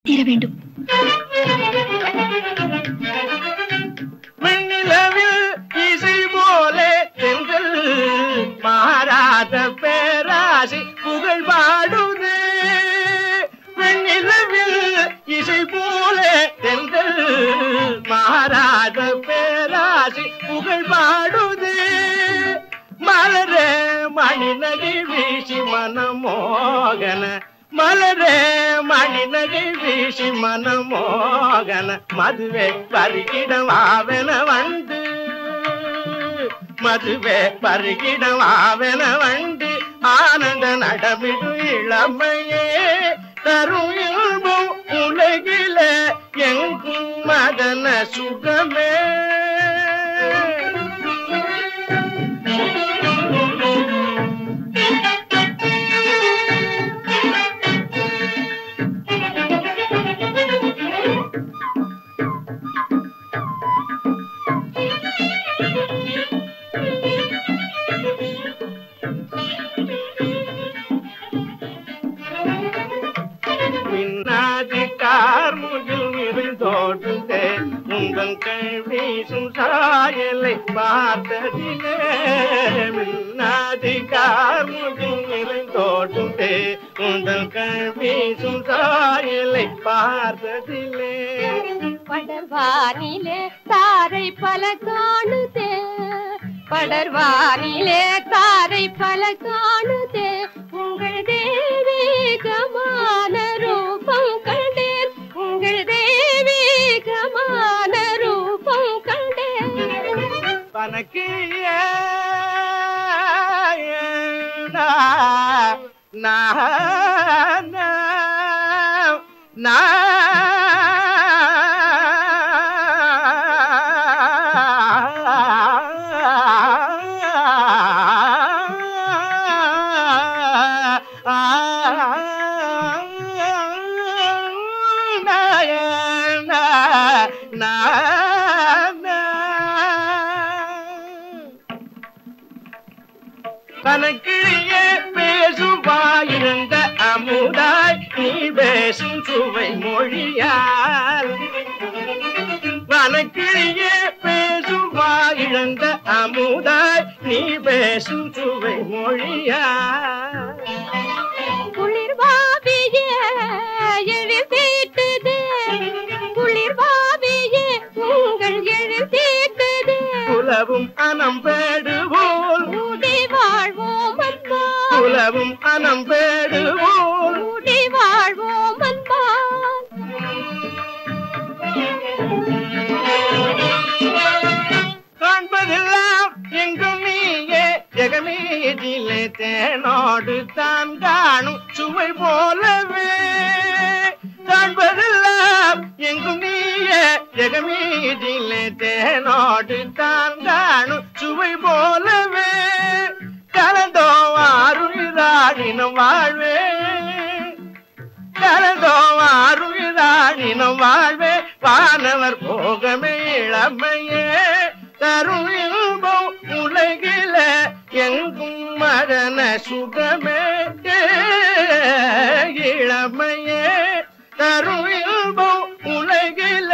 தீர வேண்டும் விண்ணிலவில் இசை போலே தென்றல் மாறாத பேராசி புகழ் பாடுதே விண்ணிலவில் இசை போலே தென்றல் மாறாத பேராசி புகழ் பாடுதே மலரே மணிநகை வீசி மனமோகன மலரே மணிநகை வீசி மனமோகன மதுவே பருகிடமாவென வந்து மதுவே பருகிடமாவென வந்து ஆனந்த நடமிடும் இளமையே தரும் இன்பம் உலகில எங்கும் மதன சுகமே மின்னாதி கார்முகில் நிறைந்தோடுதே உங்கள் கை வீசும் சாயலை பார்த்ததிலே மின்னாதி கார்முகில் நிறைந்தோடுதே உங்கள் கை வீசும் சாயலை பார்த்ததிலே படர்வானிலே தாரை பல காணுதே படர்வானிலே தாரை பல காணுதே உங்கள் தேவீகமான ரூபம் கண்டேன் உங்கள் தேவீகமான ரூபம் கண்டேன் பனக்கு கணக்கிலேயே பேசும் வாயிருந்த அமுதாய் நீ பேசும் சுவை மொழியால் கணக்கிலேயே பேசும் வாயிழந்த அமுதாய் நீ பேசும் சுவை மொழியால் குளிர் பாவியே எழில் தீட்டுது குளிர் பாவியே உங்கள் எழில் தீட்டுது குலவும் அனம் பேடுவோல் ஊடி வாழ்வோம் அன்பா குலவும் அனம் பேடுவோல் ஊடி வாழ்வோம் அன்பா காண்பதெல்லாம் எங்கும் நீயே ஜெகமீதிலே தேனோடு தான் காணும் சுவை போலவே காண்பதெல்லாம் எங்கும் நீயே ஜெகமீதிலே தேனோடு தான் காணும் சுவை போலவே கலந்தோ ஆறுயிராடினம் வாழ்வே கலந்தோ ஆறுயிராடினம் வாழ்வே வானவர் போகமே இளமையே தரும் இன்பம் உலகில எங்கும் மரண சுகமே இளமையே தரும் இன்பம் உலகில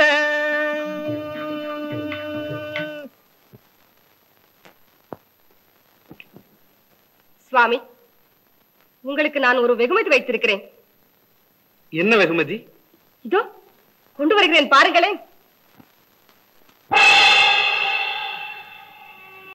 சுவாமி உங்களுக்கு நான் ஒரு வெகுமதி வைத்திருக்கிறேன் என்ன வெகுமதி இதோ கொண்டு வருகிறேன் பாருங்களேன்